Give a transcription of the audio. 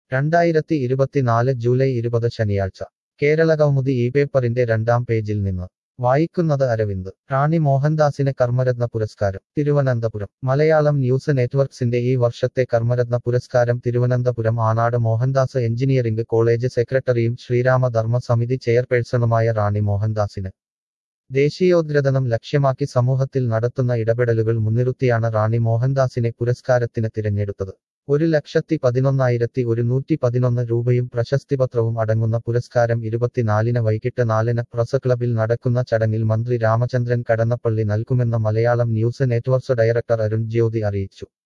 രണ്ടായിരത്തി ഇരുപത്തിനാല് ജൂലൈ ഇരുപത് ശനിയാഴ്ച കേരള കൗമുദി ഈ പേപ്പറിന്റെ രണ്ടാം പേജിൽ നിന്ന് വായിക്കുന്നത് അരവിന്ദ് റാണി മോഹൻദാസിന് കർമ്മരത്ന പുരസ്കാരം തിരുവനന്തപുരം മലയാളം ന്യൂസ് നെറ്റ്വർക്സിന്റെ ഈ വർഷത്തെ കർമ്മരത്ന പുരസ്കാരം തിരുവനന്തപുരം ആനാട് മോഹൻദാസ് എഞ്ചിനീയറിംഗ് കോളേജ് സെക്രട്ടറിയും ശ്രീരാമധർമ്മ സമിതി ചെയർപേഴ്സണുമായ റാണി മോഹൻദാസിന് ദേശീയോദ്ഗ്രഥനം ലക്ഷ്യമാക്കി സമൂഹത്തിൽ നടത്തുന്ന ഇടപെടലുകൾ മുൻനിർത്തിയാണ് റാണി മോഹൻദാസിനെ പുരസ്കാരത്തിന് തിരഞ്ഞെടുത്തത് ഒരു ലക്ഷത്തി പതിനൊന്നായിരത്തി ഒരുന്നൂറ്റി പതിനൊന്ന് രൂപയും പ്രശസ്തിപത്രവും അടങ്ങുന്ന പുരസ്കാരം ഇരുപത്തിനാലിന് വൈകിട്ട് നാലിന് പ്രസ് ക്ലബിൽ നടക്കുന്ന ചടങ്ങിൽ മന്ത്രി രാമചന്ദ്രൻ കടന്നപ്പള്ളി നൽകുമെന്ന് Malayalam news networks director Arun Jyothi അറിയിച്ചു